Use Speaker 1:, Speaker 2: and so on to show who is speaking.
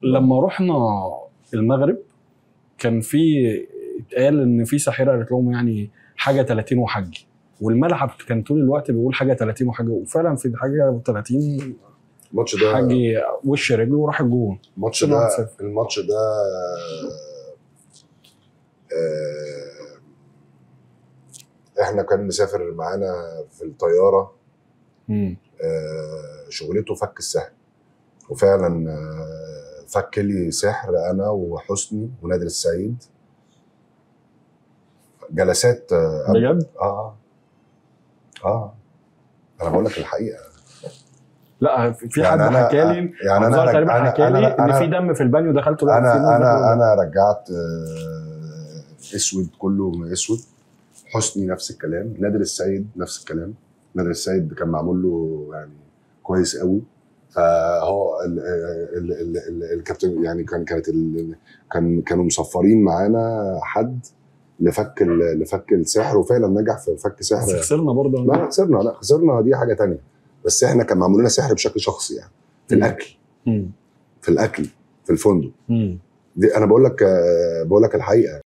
Speaker 1: لما رحنا المغرب كان في اتقال ان في ساحره قالت لهم يعني حاجه 30 وحج والملعب كان طول الوقت بيقول حاجه 30 وحاجه وفعلا في حاجه 30
Speaker 2: الماتش ده
Speaker 1: حاج وش رجله وراح الجون
Speaker 2: الماتش
Speaker 1: طلع
Speaker 2: ده
Speaker 1: صفر.
Speaker 2: الماتش ده آه، احنا كان مسافر معانا في الطياره
Speaker 1: مم.
Speaker 2: آه، شغلته فك السحر وفعلا آه، فك لي سحر انا وحسني ونادر السعيد جلسات آه،
Speaker 1: بجد؟
Speaker 2: اه اه انا بقول لك الحقيقه
Speaker 1: لا في
Speaker 2: يعني
Speaker 1: حد
Speaker 2: أنا-
Speaker 1: حكى لي
Speaker 2: يعني
Speaker 1: أنا
Speaker 2: انا
Speaker 1: تقريبا
Speaker 2: أنا-
Speaker 1: حكى لي
Speaker 2: أنا-
Speaker 1: ان
Speaker 2: أنا-
Speaker 1: في دم في البانيو دخلته لقيت فيه نور
Speaker 2: انا
Speaker 1: داخل.
Speaker 2: انا انا رجعت آه، اسود كله اسود حسني نفس الكلام نادر السيد نفس الكلام نادر السيد كان معمول له يعني كويس قوي فهو ال- ال- ال- ال- الكابتن يعني كان كانت ال- كان كانوا مصفرين معانا حد لفك ال- لفك السحر وفعلا نجح في فك
Speaker 1: بس
Speaker 2: سحر
Speaker 1: خسرنا برضه
Speaker 2: لا لا خسرنا لا خسرنا دي حاجه تانية بس احنا كان معمول لنا سحر بشكل شخصي يعني في
Speaker 1: مم.
Speaker 2: الاكل
Speaker 1: مم.
Speaker 2: في الاكل في الفندق
Speaker 1: مم.
Speaker 2: دي انا بقول لك آه، بقول لك الحقيقه